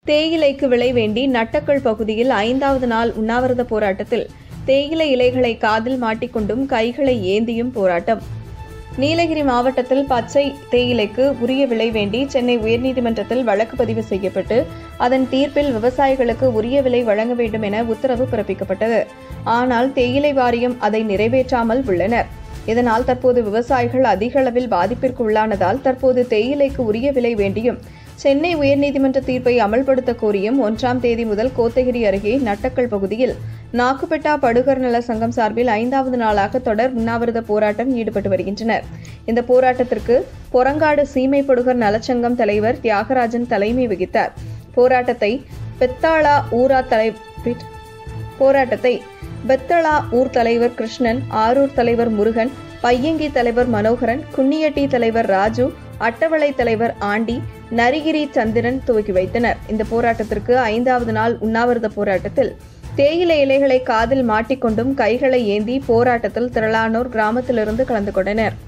தேயிலைக்கு விலை வேண்டி நட்டக்கள் பகுதியில் ஐந்தாவது நாள் உண்ணாவிரத போராட்டத்தில் தேயிலை இலைகளை காதில் மாட்டிக்கொண்டும் கைகளை ஏந்தியும் போராட்டம் நீலகிரி மாவட்டத்தில் பச்சை தேயிலைக்கு உரிய விலை வேண்டி சென்னை உயர்நீதிமன்றத்தில் வழக்கு பதிவு செய்யப்பட்டு அதன் தீர்ப்பில் விவசாயிகளுக்கு உரிய விலை வழங்க வேண்டும் என உத்தரவு பிறப்பிக்கப்பட்டது ஆனால் தேயிலை வாரியம் அதை நிறைவேற்றாமல் உள்ளனர் இதனால் தற்போது விவசாயிகள் அதிக அளவில் பாதிப்பிற்கு உள்ளானதால் தற்போது தேயிலைக்கு உரிய விலை வேண்டியும் சென்னை உயர்நீதிமன்ற தீர்ப்பை அமல்படுத்த கோரியும் ஒன்றாம் தேதி முதல் கோத்தகிரி அருகே நட்டக்கல் பகுதியில் நாக்குப்பெட்டா படுகர் நல சங்கம் சார்பில் ஐந்தாவது நாளாக தொடர் உண்ணாவிரத போராட்டம் ஈடுபட்டு வருகின்றனர் இந்த போராட்டத்திற்கு பொறங்காடு சீமை படுகர் நலச்சங்கம் தலைவர் தியாகராஜன் தலைமை வகித்தார் போராட்டத்தை பெத்தாளா ஊரா தலை போராட்டத்தை பெத்தளா ஊர் தலைவர் கிருஷ்ணன் ஆரூர் தலைவர் முருகன் பையங்கி தலைவர் மனோகரன் குன்னியட்டி தலைவர் ராஜு அட்டவளை தலைவர் ஆண்டி நரிகிரி சந்திரன் துவக்கி வைத்தனர் இந்த போராட்டத்திற்கு ஐந்தாவது நாள் உண்ணாவிரத போராட்டத்தில் தேயிலை இலைகளை காதில் மாட்டிக்கொண்டும் கைகளை ஏந்தி போராட்டத்தில் திரளானோர் கிராமத்திலிருந்து கலந்து கொண்டனர்